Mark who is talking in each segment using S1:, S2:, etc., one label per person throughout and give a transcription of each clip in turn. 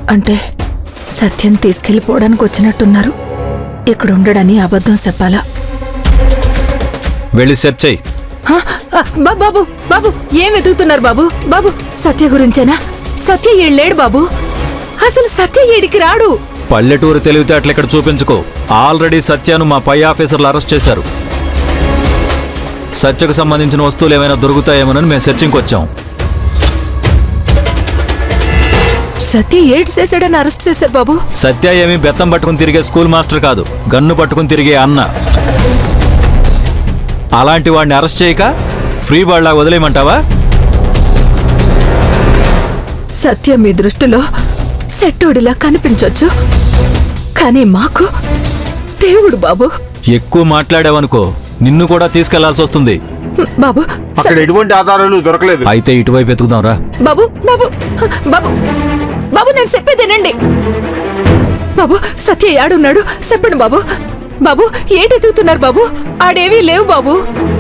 S1: అంటే సత్యం తీసుకెళ్లిపోవడానికి వచ్చినట్టున్నారు ఇక్కడ ఉండడని అబద్ధం చెప్పాలా
S2: వెళ్ళి సెర్చ్ చెయ్యి
S1: హ? ఆ, బా- బాబు బాబు ఏం వెతుకుతున్నారు బాబు బాబు సత్య గురించేనా సత్య ఏళ్ళేడు బాబు అసలు సత్య ఏడికి రాడు
S2: పల్లెటూరు తెలివితేటలు ఇక్కడ చూపించుకో ఆల్రెడీ సత్యాను మా పై ఆఫీసర్లు అరెస్ట్ చేశారు సత్యకు సంబంధించిన వస్తువులు ఏమైనా దొరుకుతాయేమోనని మేము సెర్చింగ్కి వచ్చాం
S1: సత్య ఏడు చేశాడని అరెస్ట్ చేశారు బాబు
S2: సత్య ఏమీ బెత్తం పట్టుకుని తిరిగే స్కూల్ మాస్టర్ కాదు గన్ను పట్టుకుని తిరిగే అన్న అలాంటి వాడిని అరెస్ట్ చేయక ఫ్రీ వాళ్ళ వదిలేయమంటావా
S1: సత్య మీ దృష్టిలో సెట్టోడిలా కనిపించొచ్చు కానీ మాకు దేవుడు బాబు
S2: ఎక్కువ మాట్లాడావనుకో నిన్ను కూడా తీసుకెళ్లాల్సి వస్తుంది
S1: బాబు
S3: అక్కడ ఎటువంటి ఆధారాలు దొరకలేదు
S2: అయితే ఇటువైపు ఎత్తుకుదాంరా
S1: బాబు బాబు బాబు బాబు నేను చెప్పేదేనండి బాబు సత్య యాడున్నాడు చెప్పండి బాబు బాబు ఏటెతుకుతున్నారు బాబు ఆడేవీ లేవు బాబు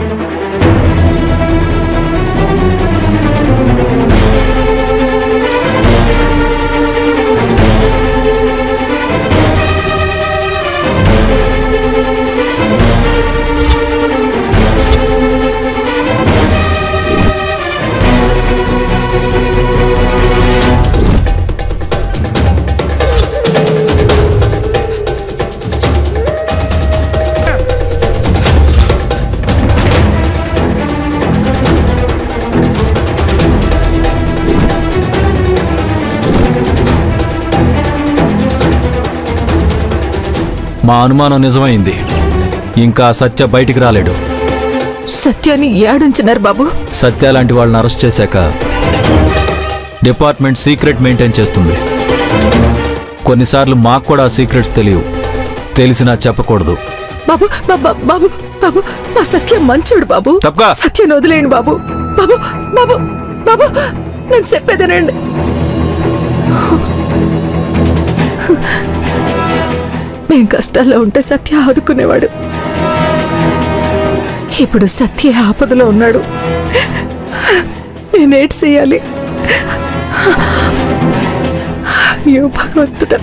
S2: మా అనుమానం నిజమైంది ఇంకా సత్య బయటికి రాలేడు
S1: సత్యాన్ని ఏడుంచినారు బాబు
S2: సత్య లాంటి వాళ్ళని అరెస్ట్ చేశాక డిపార్ట్మెంట్ సీక్రెట్ మెయింటైన్ చేస్తుంది కొన్నిసార్లు మాకు కూడా ఆ సీక్రెట్స్ తెలియవు తెలిసినా చెప్పకూడదు
S1: బాబు బాబు బాబు బాబు మా సత్య మంచోడు బాబు
S2: తప్పకా.
S1: సత్యాన్ని వదిలేయండి బాబు బాబు బాబు బాబు నేను చెప్పేదేనండి మేం కష్టాల్లో ఉంటే సత్య ఆదుకునేవాడు ఇప్పుడు సత్య ఆపదలో ఉన్నాడు నేనేటి చేయాలి అయ్యో భగవంతుడా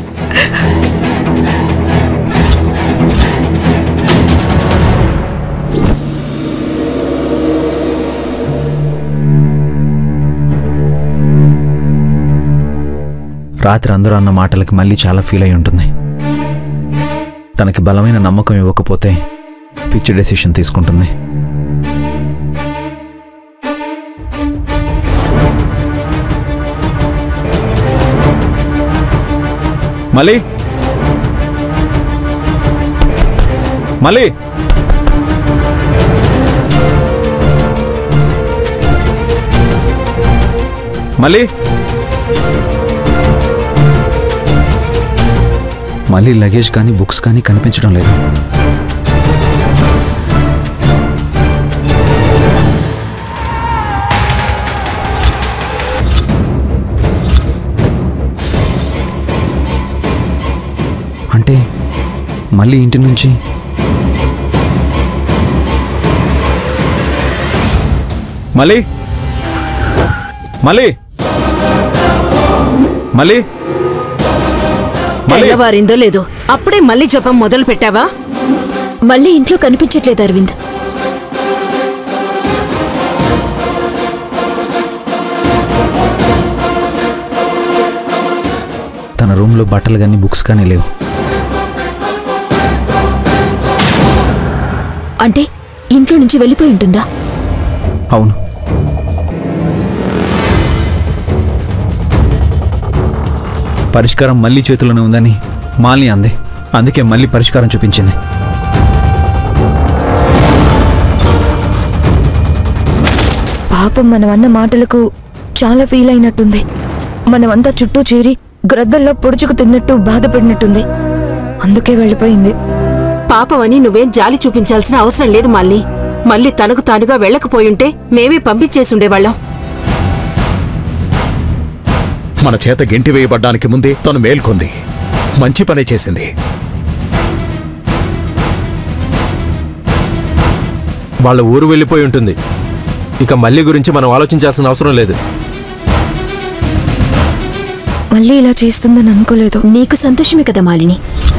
S4: రాత్రి అందరూ అన్న మాటలకి మళ్ళీ చాలా ఫీల్ అయి ఉంటుంది తనకి బలమైన నమ్మకం ఇవ్వకపోతే పిచ్చి డెసిషన్ తీసుకుంటుంది
S2: మళ్ళీ మళ్ళీ మళ్ళీ
S4: మళ్ళీ లగేజ్ కానీ బుక్స్ కానీ కనిపించడం లేదు అంటే మళ్ళీ ఇంటి నుంచి
S2: మళ్ళీ మళ్ళీ మళ్ళీ మళ్ళీ
S5: తెల్లవారిందో లేదో అప్పుడే మళ్ళీ జపం మొదలు పెట్టావా
S6: మళ్ళీ ఇంట్లో కనిపించట్లేదు అరవింద్
S4: తన రూమ్లో బట్టలు కానీ బుక్స్ కానీ లేవు
S6: అంటే ఇంట్లో నుంచి వెళ్ళిపోయి ఉంటుందా
S4: అవును పరిష్కారం మళ్ళీ చేతిలోనే ఉందని మాలిని అంది అందుకే మళ్ళీ పరిష్కారం చూపించింది
S7: పాపం మనం అన్న మాటలకు చాలా ఫీల్ అయినట్టుంది మనమంతా చుట్టూ చేరి గ్రద్దల్లో పొడుచుకు తిన్నట్టు బాధపడినట్టుంది అందుకే వెళ్ళిపోయింది
S5: పాపమని నువ్వేం జాలి చూపించాల్సిన అవసరం లేదు మళ్ళీ మళ్ళీ తనకు తానుగా వెళ్ళకపోయుంటే మేమే పంపించేసుండేవాళ్ళం
S8: మన చేత గెంటి వేయబడ్డానికి ముందే తను మేల్కొంది మంచి పనే చేసింది
S9: వాళ్ళ ఊరు వెళ్ళిపోయి ఉంటుంది ఇక మళ్ళీ గురించి మనం ఆలోచించాల్సిన అవసరం లేదు
S7: మళ్ళీ ఇలా చేస్తుందని అనుకోలేదు
S6: నీకు సంతోషమే కదా మాలిని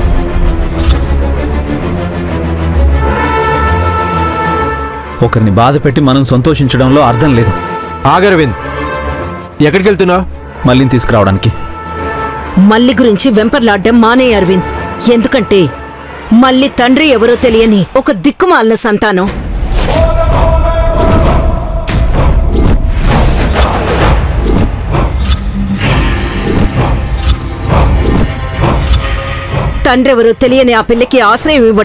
S4: ఒకరిని బాధ పెట్టి మనం సంతోషించడంలో అర్థం లేదు
S9: ఆగరవింద్ ఎక్కడికి వెళ్తున్నా
S4: మళ్ళీ తీసుకురావడానికి
S5: మల్లి గురించి వెంపర్లాడ్డం మానే అరవింద్ ఎందుకంటే మల్లి తండ్రి ఎవరో తెలియని ఒక దిక్కుమాలిన సంతానం తండ్రెవరో తెలియని ఆ పిల్లకి ఆశ్రయం ఇవ్వడం